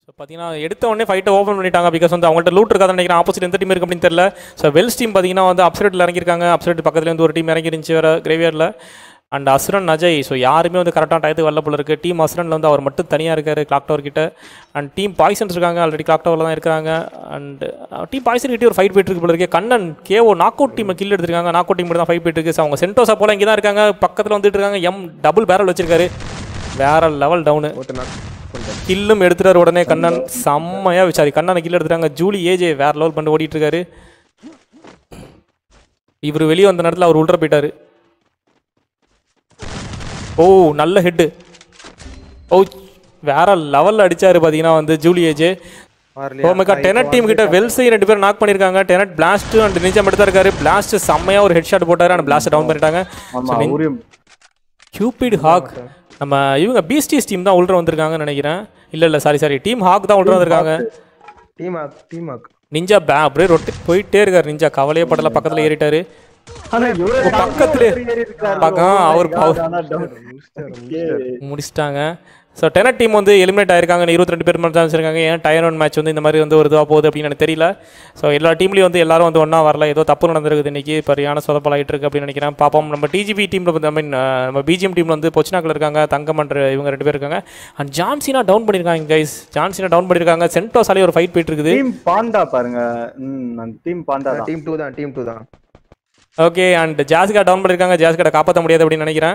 So பார்த்தீங்கன்னா எடுத்த உடனே ஃபைட்டை ஓப்பன் பண்ணிட்டாங்க பிகாஸ் வந்து அவங்கள்ட்ட லூட் இருக்காதுன்னு நினைக்கிறேன் ஆப்போசிட் எந்த டீம் இருக்கு அப்படின்னு தெரியல ஸோ வெல்ஸ் டீம் பார்த்தீங்கன்னா வந்து அப்சைட்டில் இறங்கியிருக்காங்க அப்சைட் பக்கத்துல இருந்து ஒரு டீம் இறங்கிருந்துச்சு வேறு கிரேவியரில் அண்ட் அசுரன் அஜய் ஸோ யாருமே வந்து கரெக்டான டயத்துக்கு வரல போல இருக்குது டீம் அசுரனில் வந்து அவர் மட்டும் தனியாக இருக்கார் கிளாக் டவர் கிட்ட அண்ட் டீம் பாய்சன்ஸ் இருக்காங்க ஆல்ரெடி கிளாக் டவரில் தான் இருக்காங்க அண்ட் டீம் பாய்சன் கிட்டே ஒரு ஃபைட் போயிட்டு இருக்கு போல இருக்கு Kannan KO knock out team kill எடுத்திருக்காங்க நாக் அவுட் டீம் தான் ஃபைட் போயிட்டு இருக்கு ஸோ அவங்க சென்டோஸா போல இங்கே தான் இருக்காங்க பக்கத்தில் வந்துட்டு இருக்காங்க எம் டபுள் பேரல் வச்சிருக்காரு வேற லெவல் டவுனு ஒருத்தர் knock பண்ணிட்டாரு. கில்லும் எடுத்துட்டாரு உடனே கண்ணன் செம்மையா விசாரி கண்ணனை கில் எடுத்துட்டாங்க ஜூலி ஏஜே வேற லெவல் பண்ணி ஓடிட்டு இருக்காரு இவர் வெளியே வந்த நேரத்தில் அவர் உள்ள போயிட்டாரு ஓ நல்ல ஹெட்டு ஓ வேற லெவல்ல அடிச்சாரு பாத்தீங்கன்னா வந்து ஜூலி ஏஜே வரலையா? ஓமேகா டெனட் டீம் கிட்ட வெல்ஸை ரெண்டு பேரும் நாக் பண்ணிருக்காங்க டெனட் பிளாஸ்ட் அண்ட் நிஜம் எடுத்தா இருக்காரு பிளாஸ்ட் செம்மையா ஒரு ஹெட் ஷாட் போட்டாரு அண்ட் பிளாஸ்ட் டவுன் பண்ணிட்டாங்க ஆமா அவரையும் கியூபிட் ஹாக் நம்ம இவங்க பீஸ்டிஸ் டீம் தான் உள்ள வந்திருக்காங்கன்னு நினைக்கிறேன் இல்ல இல்ல சாரி சாரி டீம் ஹாக் தான் உள்ள வந்திருக்காங்க Team hack, team hack. Ninja பே அப்படியே ரொட்டி போயிட்டே இருக்காரு நிஞ்சா கவலையே படல பக்கத்துல ஏறிட்டாரு ஆனா இவரே பக்கத்துலயே பக்கம் அவர் அவர் ஆனா down. முடிச்சிட்டாரு, முடிச்சிட்டாரு. முடிச்சிட்டாங்க ஸோ டெனட் டீம் வந்து எலிமினேட் ஆயிருக்காங்க இருபத்தி ரெண்டு பேர் மட்டும் தான் வச்சிருக்காங்க ஏன் டயர் ஒன் மேட்ச் வந்து இந்த மாதிரி வந்து ஒரு இதுவாக போகுது அப்படின்னு எனக்கு தெரியல ஸோ எல்லா டீம்லேயும் வந்து எல்லாரும் வந்து ஒன்றா வரல ஏதோ தப்பு நடந்திருக்குது இன்னைக்கு சரியான சொதப்பலாயிட்டு இருக்கு அப்படின்னு நினைக்கிறேன் பாப்போம் நம்ம டிஜிபி டீமில் வந்து ஐ மீன் நம்ம பிஜிஎம் டீமில் வந்து பொச்சினாக்கில் இருக்காங்க தங்கமன்ற இவங்க ரெண்டு பேர் இருக்காங்க அண்ட் ஜான்சினா டவுன் பண்ணியிருக்காங்க கைஸ் ஜான்சினா டவுன் பண்ணியிருக்காங்க சென்டோஸாலே ஒரு ஃபைட் போயிட்டு இருக்குது டீம் பாண்டா பாருங்க ம் அந்த டீம் பாண்டா தான் Team two தான், team two தான். ஓகே அண்ட் ஜாஸ்கா டவுன் பண்ணியிருக்காங்க ஜாஸ்காட காப்பாற்ற முடியாது அப்படின்னு நினைக்கிறேன்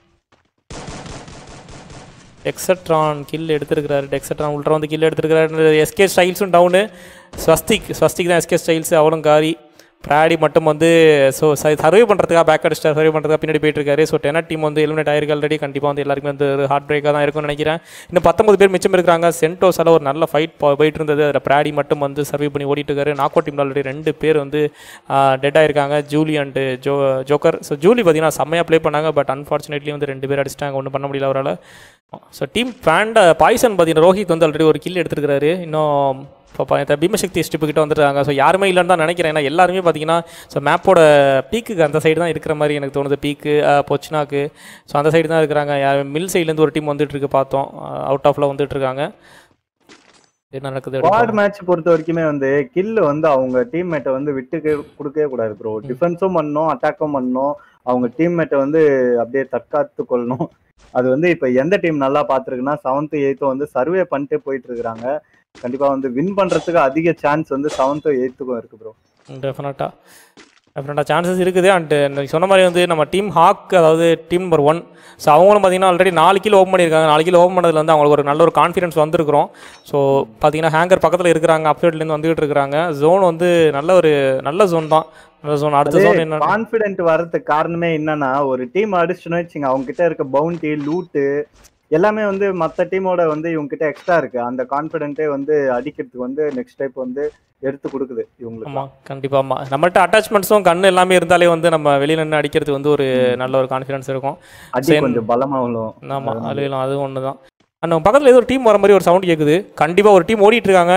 எக்ஸட்ரான் கில் எடுத்திருக்கிறாரு எக்ஸட்ரான் உள்ள வந்து கில் எடுத்திருக்கிறாரு எஸ்கே ஸ்டைல்ஸும் டவுனு ஸ்வஸ்திக் ஸ்வஸ்திக் தான் எஸ்கே ஸ்டைல்ஸ் அவளும் காரி பிராடி மட்டும் வந்து ஸோ சர்வே பண்ணுறதுக்காக பேக் அடிச்சு சர்வே பண்ணுறதுக்காக பின்னாடி போயிட்டு இருக்காரு ஸோ டெனட் டீம் வந்து எலிமினேட் ஆயிருக்கு ஆல்ரெடி கண்டிப்பாக வந்து எல்லாருக்குமே வந்து ஒரு ஹார்ட் பிரேக்காக தான் இருக்கும்னு நினைக்கிறேன் இன்னும் பத்தொன்பது பேர் மிச்சம் இருக்கிறாங்க சென்டோஸால் ஒரு நல்ல ஃபைட் போயிட்டு இருந்தது அதில் பிராடி மட்டும் வந்து சர்வே பண்ணி ஓடிட்டு இருக்காரு நாக் அவுட் டீமில் ஆல்ரெடி ரெண்டு பேர் வந்து டெட் ஆயிருக்காங்க Julie and Joe Joker so Julie பார்த்தீங்கன்னா செம்மையாக ப்ளே பண்ணாங்க பட் அன்ஃபார்ச்சுனேட்லி வந்து ரெண்டு பேர் அடிச்சிட்டாங்க ஒன்றும் பண்ண முடியல அவரால் ஸோ டீம் பேண்ட பாய்சன் பார்த்தீங்கன்னா ரோஹித் வந்து ஆல்ரெடி ஒரு கில் எடுத்துருக்காரு இன்னும் இப்போ இந்த பீமசக்தி ஸ்டிப்பு கிட்ட வந்துருக்காங்க ஸோ யாருமே இல்லைன்னு தான் நினைக்கிறேன் ஏன்னா எல்லாருமே பார்த்தீங்கன்னா ஸோ மேப்போட பீக்குக்கு அந்த சைடு தான் இருக்கிற மாதிரி எனக்கு தோணுது பீக்கு பொச்சினாக்கு ஸோ அந்த சைடு தான் இருக்கிறாங்க யா- மில் சைட்லேருந்து ஒரு டீம் வந்துட்டு இருக்கு பார்த்தோம் அவுட் ஆஃப்ல வந்துட்டு இருக்காங்க என்ன நடக்குது ஸ்குவாட் அப்படின்னு மேட்ச் பொறுத்த வரைக்குமே வந்து கில் வந்து அவங்க டீம்மேட்டை வந்து விட்டு கொடுக்கவே கூடாது ப்ரோ டிஃபென்ஸும் பண்ணணும் அட்டாக்கும் பண்ணணும் அவங்க டீம்மேட்டை வந்து அப்படியே தற்காத்து கொள்ளணும் அது வந்து இப்போ எந்த டீம் நல்லா பார்த்துருக்குன்னா செவன்த்து எயித்தும் வந்து சர்வே பண்ணிட்டு போயிட்டு இருக்கிறாங்க கண்டிப்பா வந்து வின் பண்றதுக்கு அதிக சான்ஸ் வந்து செவன்த்தும் எயித்துக்கும் இருக்கு ப்ரோ டெஃபினட்டாக டெஃபினட்டாக சான்சஸ் இருக்குது அண்ட் நீங்க சொன்ன மாதிரி வந்து நம்ம டீம் ஹாக் அதாவது டீம் நம்பர் ஒன் ஸோ அவங்களும் பார்த்தீங்கன்னா ஆல்ரெடி நாலு கிலோ ஓப்பன் பண்ணியிருக்காங்க நாலு கிலோ ஓப்பன் பண்ணதுல வந்து அவங்களுக்கு ஒரு நல்ல ஒரு கான்ஃபிடன்ஸ் வந்திருக்கிறோம் ஸோ பார்த்தீங்கன்னா ஹேங்கர் பக்கத்தில் இருக்கிறாங்க அப்சைட்லேருந்து வந்துகிட்டு இருக்கிறாங்க ஜோன் வந்து நல்ல ஒரு நல்ல ஜோன் தான் நல்ல ஜோன் அடுத்த ஜோன் என்ன கான்பிடென்ட் வர்றதுக்கு காரணமே என்னன்னா ஒரு டீம் அடிச்சுன்னு வச்சுங்க அவங்க கிட்ட இருக்க பவுண்டி லூட்டு எல்லாமே வந்து மத்த டீமோட வந்து இவங்க கிட்ட எக்ஸ்ட்ரா இருக்கு அந்த கான்பிடென்ட்டே வந்து அடிக்கிறதுக்கு வந்து நெக்ஸ்ட் டைப் வந்து எடுத்து கொடுக்குது இவங்களுக்கு ஆமாம் கண்டிப்பாக ஆமாம் நம்மள்ட்ட அட்டாச்மெண்ட்ஸும் கண்ணு எல்லாமே இருந்தாலே வந்து நம்ம வெளியில நின்று அடிக்கிறதுக்கு வந்து ஒரு நல்ல ஒரு கான்ஃபிடன்ஸ் இருக்கும் அடி சரி. கொஞ்சம் பலமா விழும் ஆமாம் அதுவும் அதுவும் ஒன்று தான் அண்ட் பக்கத்தில் ஏதோ ஒரு டீம் வர மாதிரி ஒரு சவுண்ட் கேட்குது கண்டிப்பாக ஒரு டீம் ஓடிட்டு இருக்காங்க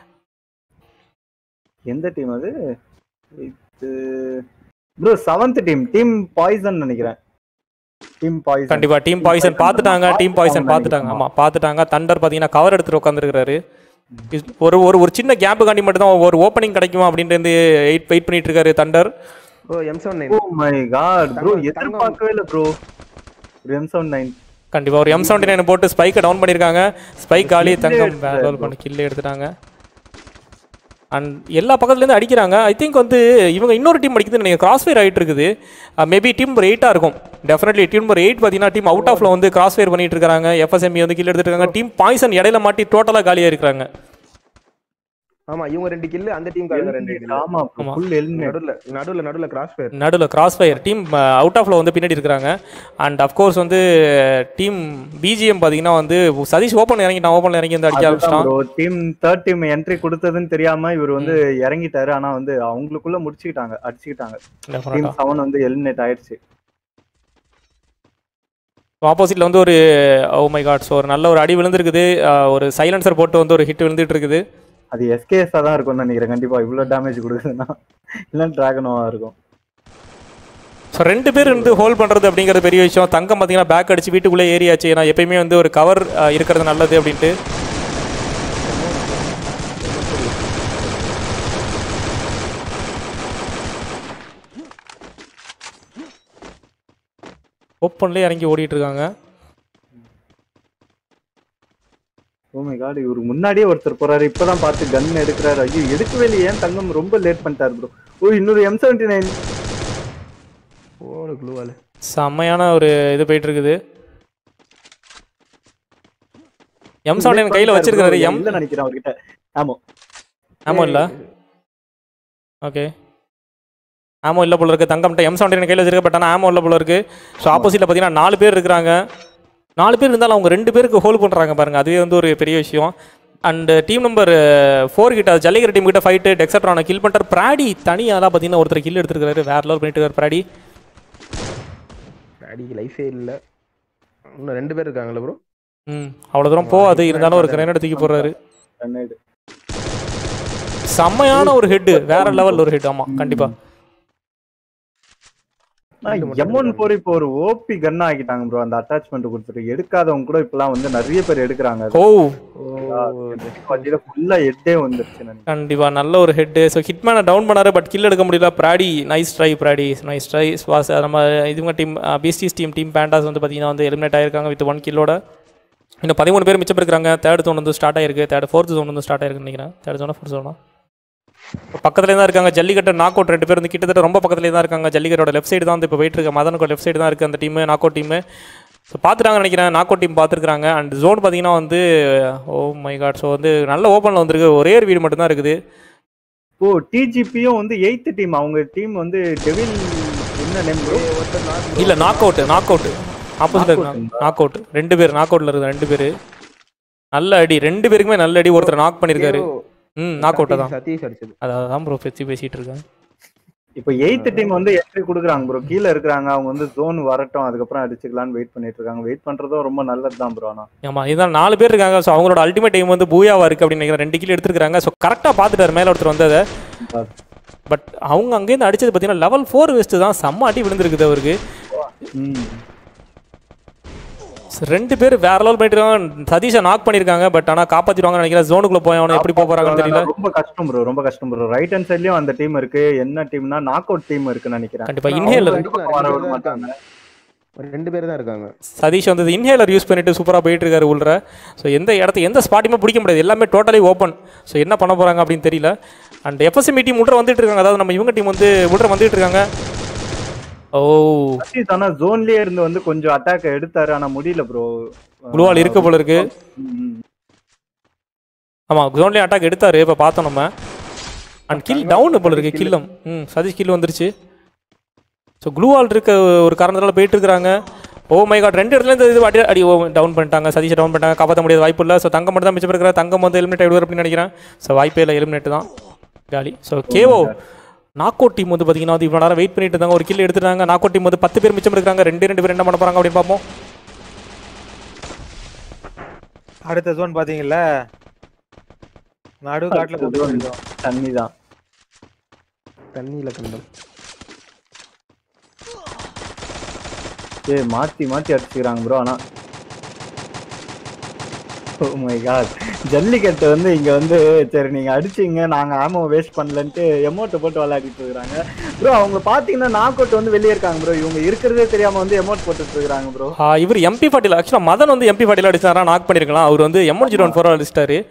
எந்த டீம் அது bro seventh team team poison நினைக்கிறேன் டீம் பாய்சன் கண்டிப்பா டீம் பாய்சன் பார்த்துட்டாங்க டீம் பாய்சன் பார்த்துட்டாங்க ஆமா பார்த்துட்டாங்க தண்டர் பார்த்தீங்கன்னா கவர் எடுத்துட்டு உட்காந்துருக்காரு ஒரு ஒரு ஒரு சின்ன கேப்பு காண்டி மட்டும் தான் ஒரு ஓப்பனிங் கிடைக்குமா அப்படின்ட்டு வந்து வெயிட் வெயிட் பண்ணிட்டு இருக்காரு Thunder oh M79. Oh my god bro தங்கம், எதிர்பார்க்கவே இல்லை ப்ரோ ஒரு எம் செவன் நைன் கண்டிப்பா ஒரு எம் செவன்டி நைன் போட்டு ஸ்பைக்கை டவுன் பண்ணியிருக்காங்க ஸ்பைக் காலி தங்கம் வேற பண்ணி கில்லே எடுத்துட்டாங்க அண்ட் எல்லா பக்கத்துலேருந்து அடிக்கிறாங்க ஐ திங்க் வந்து இவங்க இன்னொரு டீம் அடிக்குது நீங்கள் கிராஸ் ஃபயர் ஆகிட்டு இருக்குது மேபி டீம் நம்பர் எயிட்டாக இருக்கும் டெஃபினெட்லி டீம் நம்பர் எயிட் பார்த்தீங்கன்னா டீம் அவுட் ஆஃப்ல வந்து கிராஸ் ஃபயர் பண்ணிட்டு இருக்காங்க எஃப்எஸ்எம்இ வந்து கில் எடுத்துட்டு இருக்காங்க டீம் பாய்சன் இடையில மாட்டி டோட்டலாக காலியாக இருக்கிறாங்க ஆமா இவங்க ரெண்டு கில் அந்த டீம் காரங்க ரெண்டு kill. ஆமா ஆமா. ஃபுல் ஹெல்மெட் நடுவுல நடுவுல நடுவுல கிராஸ் ஃபயர் நடுவில் கிராஸ் ஃபயர் டீம் அவுட் ஆஃப்ல வந்து பின்னாடி இருக்கிறாங்க அண்ட் அஃப்கோர்ஸ் வந்து டீம் பிஜிஎம் பார்த்தீங்கன்னா வந்து சதீஷ் ஓப்பன் இறங்கிட்டான் ஓப்பனில் இறங்கி வந்து அடிக்க ஆரம்பிச்சிட்டான் bro team third team entry கொடுத்ததுன்னு தெரியாம இவர் வந்து இறங்கிட்டாரு ஆனா வந்து அவங்களுக்குள்ள முடிச்சுக்கிட்டாங்க அடிச்சுக்கிட்டாங்க டீம் செவன் வந்து எலிமினேட் ஆயிடுச்சு ஆப்போசிட்ல வந்து ஒரு ஓ மை காட் ஸோ ஒரு நல்ல ஒரு அடி விழுந்திருக்குது அஹ், ஒரு சைலன்சர் போட்டு வந்து ஒரு ஹிட் விழுந்துட்டு இருக்குது அது எஸ்கேஎஸ்ஸா தான் இருக்கும்னு நினைக்கிறேன் கண்டிப்பா இவ்வளவு டேமேஜ் கொடுக்குதுன்னா இல்ல டிராகனோவா இருக்கும் ஸோ ரெண்டு பேர் வந்து ஹோல்ட் பண்ணுறது அப்படிங்கிறது பெரிய விஷயம் தங்கம் பார்த்தீங்கன்னா பேக் அடிச்சு வீட்டுக்குள்ளே ஏறியாச்சு ஏன்னா எப்பயுமே வந்து ஒரு கவர் இருக்கிறது நல்லது அப்படின்ட்டு ஓப்பன்லேயே இறங்கி ஓடிட்டு இருக்காங்க ஓமை காட் இவரு முன்னாடியே ஒருத்தர் போறாரு இப்பதான் பார்த்து கன் எடுக்கிறாரு ஐயோ எடுக்கவே இல்லை ஏன் தங்கம் ரொம்ப லேட் பண்ணிட்டாரு ப்ரோ ஓ இன்னொரு எம் செவன்டி நைன் போன குழுவால செம்மையான ஒரு இது போயிட்டு இருக்குது எம் செவன் கையில் வச்சிருக்காரு எம் இல்ல நினைக்கிறேன் அவர்கிட்ட ஆமா ஆமாம் இல்லை ஓகே ஆமோ இல்லை போல இருக்கு தங்கம்ட்ட எம் செவன்டீன் கையில் வச்சிருக்க பட் ஆனால் ஆமோ இல்லை போல இருக்கு ஸோ ஆப்போசிட்டில் பார்த்தீங்கன்னா நாலு பேர் இருக்கிறாங்க நாலு பேர் இருந்தாலும் அவங்க ரெண்டு பேருக்கு ஹோல்ட் பண்ணுறாங்க பாருங்க அதுவே வந்து ஒரு பெரிய விஷயம் அண்ட் டீம் நம்பர் ஃபோர் கிட்ட ஜல்லிக்கர் டீம் கிட்ட ஃபைட்டு டெக்ஸட்ரான கில் பண்ணிட்டார் பிராடி தனியாக தான் பார்த்தீங்கன்னா ஒருத்தர் கில் எடுத்துருக்காரு வேற லெவல் பண்ணிட்டு இருக்காரு பிராடி அடிக்கு லைஃபே இல்ல இன்னும் ரெண்டு பேர் இருக்காங்கல்ல ப்ரோ ம் அவ்வளோ தூரம் போகாது இருந்தாலும் ஒரு கிரேனட் தூக்கி போடுறாரு கண்ணாடி செம்மையான ஒரு ஹெட் வேற லெவல் ஒரு ஹெட் ஆமாம் கண்டிப்பாக எம் ஒன் போர் இப்போ ஒரு ஓபி கன் ஆக்கிட்டாங்க ப்ரோ அந்த அட்டாச்மெண்ட் கொடுத்துட்டு எடுக்காதவங்க கூட இப்பெல்லாம் வந்து நிறைய பேர் எடுக்கிறாங்க ஓ ஃபுல்லா எட்டே வந்துருச்சு நினைக்கிறேன். கண்டிப்பா நல்ல ஒரு ஹெட்டு ஸோ ஹிட்மேனை டவுன் பண்ணாரு பட் கில் எடுக்க முடியல Brady nice try Brady nice try ஸ்வாஸ் நம்ம இதுங்க டீம் பிஎஸ்டிஸ் டீம் டீம் பேண்டாஸ் வந்து பார்த்தீங்கன்னா வந்து எலிமினேட் ஆயிருக்காங்க வித் ஒன் கில்லோட இன்னும் பதிமூணு பேர் மிச்சம் இருக்காங்க தேர்ட் ஜோன் வந்து ஸ்டார்ட் ஆயிருக்கு தேர்ட் ஃபோர்த் ஜோன் வந்து ஸ்டார்ட் ஆயிருக்குன்னு நினைக்கிறேன் தேர்ட் ஜோனா ஃபோர்த் ஜோனா பக்கத்துலேயே தான் இருக்காங்க ஜல்லிக்கட்டு நாக் அவுட் ரெண்டு பேர் வந்து கிட்டத்தட்ட ரொம்ப பக்கத்துலேயே தான் இருக்காங்க ஜல்லிக்கட்டோட லெஃப்ட் சைடு தான் வந்து இப்போ போயிட்டு இருக்கு மதனுக்கு லெஃப்ட் சைடு தான் இருக்குது அந்த team knock out team so பார்த்துட்டாங்க நினைக்கிறேன் நாக் அவுட் டீம் பார்த்துருக்காங்க அண்ட் ஜோன் பார்த்தீங்கன்னா வந்து ஓ மை காட் ஸோ வந்து நல்ல ஓப்பனில் வந்திருக்கு ஒரே ஒரு வீடு மட்டும்தான் இருக்குது ஓ டிஜிபியும் வந்து எயித் டீம் அவங்க டீம் வந்து டெவில் என்ன நேம் ப்ரோ இல்ல knock out knock out opposite knock out ரெண்டு பேர் நாக் அவுட்ல இருக்கு ரெண்டு பேர் நல்ல அடி ரெண்டு பேருக்குமே நல்ல அடி ஒருத்தர் நாக் பண்ணிருக்காரு ம் நாக் அவுட் தான் சதீஷ் அடிச்சது அதான் ப்ரோ பத்தி பேசிட்டு இருக்கேன் இப்போ எயித் டீம் வந்து என்ட்ரி கொடுக்குறாங்க ப்ரோ கீழே இருக்கிறாங்க அவங்க வந்து ஜோன் வரட்டும் அதுக்கப்புறம் அடிச்சுக்கலாம்னு வெயிட் பண்ணிட்டு இருக்காங்க வெயிட் பண்றதும் ரொம்ப நல்லது தான் ப்ரோ ஆனா ஆமா இதுதான் நாலு பேர் இருக்காங்க ஸோ அவங்களோட அல்டிமேட் டைம் வந்து பூயாவா இருக்கு அப்படின்னு நினைக்கிறேன் ரெண்டு கிலோ எடுத்துருக்காங்க ஸோ கரெக்டாக பார்த்துட்டாரு மேலே ஒருத்தர் வந்ததை பட் அவங்க அங்கேருந்து அடிச்சது பார்த்தீங்கன்னா லெவல் ஃபோர் வெஸ்ட் தான் செம்ம அடி விழுந்திருக்குது அவருக்கு ம் So, ரெண்டு பேர் வேற லெவல் பண்ணிட்டு இருக்காங்க சதீஷை நாக் பண்ணியிருக்காங்க பட் ஆனால் காப்பாற்றிடுவாங்கன்னு நினைக்கிறேன் ஜோனுக்குள்ள போய் அவனை எப்படி போக போறாங்கன்னு தெரியல ரொம்ப கஷ்டம் ப்ரோ ரொம்ப கஷ்டம் ப்ரோ ரைட் ஹேண்ட் சைட்லயும் அந்த டீம் இருக்கு என்ன டீம்னா நாக் அவுட் டீம் இருக்குன்னு நினைக்கிறேன் கண்டிப்பா இன்ஹேலர் ரெண்டு பக்கம் வர விட மாட்டாங்க ஒரு ரெண்டு பேர் தான் இருக்காங்க சதீஷ் வந்து இன்ஹேலர் யூஸ் பண்ணிட்டு சூப்பராக போயிட்டு இருக்காரு உள்ள ஸோ எந்த இடத்த எந்த ஸ்பாட்டையுமே பிடிக்க முடியாது எல்லாமே டோட்டலி ஓப்பன் ஸோ என்ன பண்ண போறாங்க அப்படின்னு தெரியல அண்ட் எஃப்எஸ்எம்இ டீம் உள்ள வந்துட்டு இருக்காங்க அதாவது நம்ம இவங்க டீம் வந்து உள்ள வந்துட்டு இருக்காங்க ஓ சதீஷ் ஆனா ஜோன்லயே இருந்து வந்து கொஞ்சம் அட்டாக் எடுத்தாரு ஆனா முடியல ப்ரோ குளுவால் இருக்க போல இருக்கு ஆமா ஜோன்லேயே அட்டாக் எடுத்தாரு இப்போ பார்த்தோம் நம்ம அண்ட் கில் டவுன் போல இருக்கு கில்லம் ம் சதீஷ் கில் வந்துருச்சு ஸோ க்ளூவால் இருக்க ஒரு காரணத்தால போயிட்டு இருக்கிறாங்க ஓ மை காட் ரெண்டு இடத்துல இருந்து இது அடி அடி டவுன் பண்ணிட்டாங்க சதீஷை டவுன் பண்ணிட்டாங்க காப்பாற்ற முடியாத வாய்ப்பு இல்லை ஸோ தங்கம் மட்டும் தான் மிச்சம் இருக்கிற தங்கம் வந்து எலிமினேட் ஆகிடுவார் அப்படின்னு நினைக்கிறேன் ஸோ வாய்ப்பே இல்லை எலிமினேட் தான் காலி ஸோ கேவோ நாக் அவுட் டீம் வந்து பார்த்தீங்கன்னா வந்து இவ்வளோ நேரம் வெயிட் பண்ணிட்டு இருந்தாங்க ஒரு கில் எடுத்துட்டாங்க நாக் அவுட் டீம் வந்து பத்து பேர் மிச்சம் இருக்காங்க ரெண்டு ரெண்டு பேர் என்ன பண்ண போறாங்க அப்படின்னு பார்ப்போம் அடுத்த ஜோன் பாத்தீங்கல்ல நடு காட்டுல கொண்டு போயிருக்கோம் தண்ணி தான் தண்ணியில கண்டம் ஏய் மாத்தி மாத்தி அடிச்சுக்கிறாங்க ப்ரோ ஆனா ஓ மை காட் ஜல்லிக்கட்டு வந்து இங்க வந்து சரி நீங்க அடிச்சீங்க நாங்க ஆமோ வேஸ்ட் பண்ணலன்ட்டு எமௌண்ட் போட்டு விளையாடிட்டு இருக்காங்க ப்ரோ அவங்க பாத்தீங்கன்னா நாக் அவுட் வந்து வெளியே இருக்காங்க ப்ரோ இவங்க இருக்கிறதே தெரியாம வந்து எமௌண்ட் போட்டுட்டு இருக்காங்க ப்ரோ ஆ, இவர் எம்பி பாட்டில் ஆக்சுவலாக மதன் வந்து எம்பி பாட்டில் அடிச்சாரா நாக் பண்ணியிருக்கலாம் அவர் வந்து எம்என் ஜீரோ ஒன் ஃபோர் அடிச்சிட்டாரு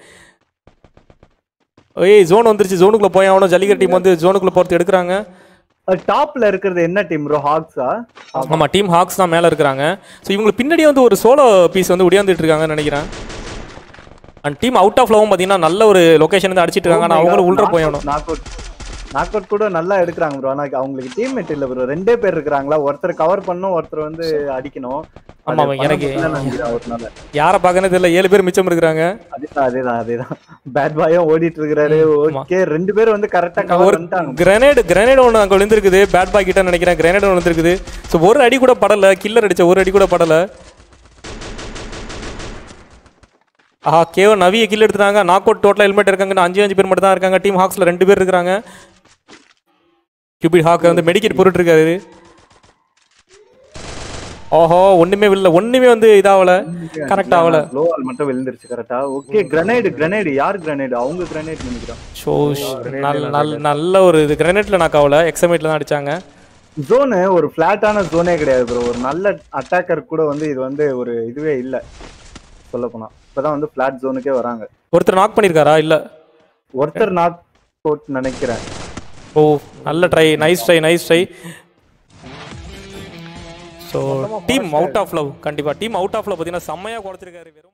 ஏய் ஜோன் வந்துருச்சு ஜோனுக்குள்ள போய் ஆகணும் ஜல்லிக்கட்டு டீம் வந்து ஜோனுக்குள்ள போகிறது எடுக்கிறாங்க டாப்ல இருக்கிறது என்ன டீம் ப்ரோ ஹாக்ஸா ஆமாம் டீம் ஹாக்ஸ் தான் மேலே இருக்கிறாங்க ஸோ இவங்களுக்கு பின்னாடியே வந்து ஒரு சோலோ பீஸ் வந்து உடையாந்துட்டு இருக்காங்கன்னு நினைக்கிறேன் அண்ட் டீம் அவுட் ஆஃப் லவும் பார்த்தீங்கன்னா நல்ல ஒரு லொகேஷன் வந்து அடிச்சிட்டு இருக்காங்க ஆனால் அவங்களும் உள்ள போய் ஆகணும் நாக் அவுட் நாக் அவுட் கூட நல்லா எடுக்கிறாங்க ப்ரோ ஆனா அவங்களுக்கு டீம்மேட் இல்ல ப்ரோ ரெண்டே பேர் இருக்கிறாங்களா ஒருத்தர் கவர் பண்ணும் ஒருத்தர் வந்து அடிக்கணும் ஆமா, அது எனக்கு- பண்ண முடியலன்னு நினைக்கிறேன் அவர்னால. யாரை பார்க்கணும் தெரியல ஏழு பேர் மிச்சம் இருக்கிறாங்க அதேதான் அதேதான் அதேதான் பேட் பாயும் ஓடிட்டு இருக்கிறாரு ஆமா. ஓகே ரெண்டு பேரும் வந்து கரெக்டா கவர் ஒரு பண்ணிட்டாங்க கிரனேடு கிரனேடு ஒன்று அங்கே விழுந்திருக்குது பேட் பாய் கிட்ட நினைக்கிறேன் கிரனேடு ஒன்று விழுந்திருக்குது ஸோ ஒரு அடி கூட படலை கில்லர் அடிச்ச ஒரு அடி கூட படலை ஆஹா கேவ நவிய கில் எடுத்துட்டாங்க நாக் அவுட் டோட்டல் ஹெல்மெட் இருக்காங்க அஞ்சு அஞ்சு பேர் மட்டும் தான் இருக்காங்க டீம் ஹாக்ஸில் ரெண்டு பேர் இருக்கிறாங்க கியூபிட் ஹாக் வந்து மெடிக்கெட் போட்டுட்டு இருக்காரு ஓஹோ ஒண்ணுமே இல்லை ஒண்ணுமே வந்து இதாகல கரெக்ட் ஆகல லோவால் மட்டும் விழுந்துருச்சு கரெக்டா ஓகே கிரனேடு கிரனேடு யார் கிரனேடு அவங்க கிரனேட் நினைக்கிறோம் ஷோ நல்ல நல்ல நல்ல ஒரு இது கிரனேட்டில் நாக் ஆகல எக்ஸமேட்டில் தான் அடிச்சாங்க ஜோனு ஒரு பிளாட்டான ஜோனே கிடையாது ப்ரோ ஒரு நல்ல அட்டாக்கர் கூட வந்து இது வந்து ஒரு இதுவே இல்லை சொல்ல போனா இப்பதான் வந்து பிளாட் ஜோனுக்கே வராங்க ஒருத்தர் நாக் பண்ணியிருக்காரா இல்லை ஒருத்தர் நாக் போட் நினைக்கிறேன் ஓ நல்ல try nice try nice try so team out of love கண்டிப்பாக டீம் அவுட் ஆஃப் லவ் பார்த்தீங்கன்னா செம்மையாக குறைச்சிருக்காரு வெறும்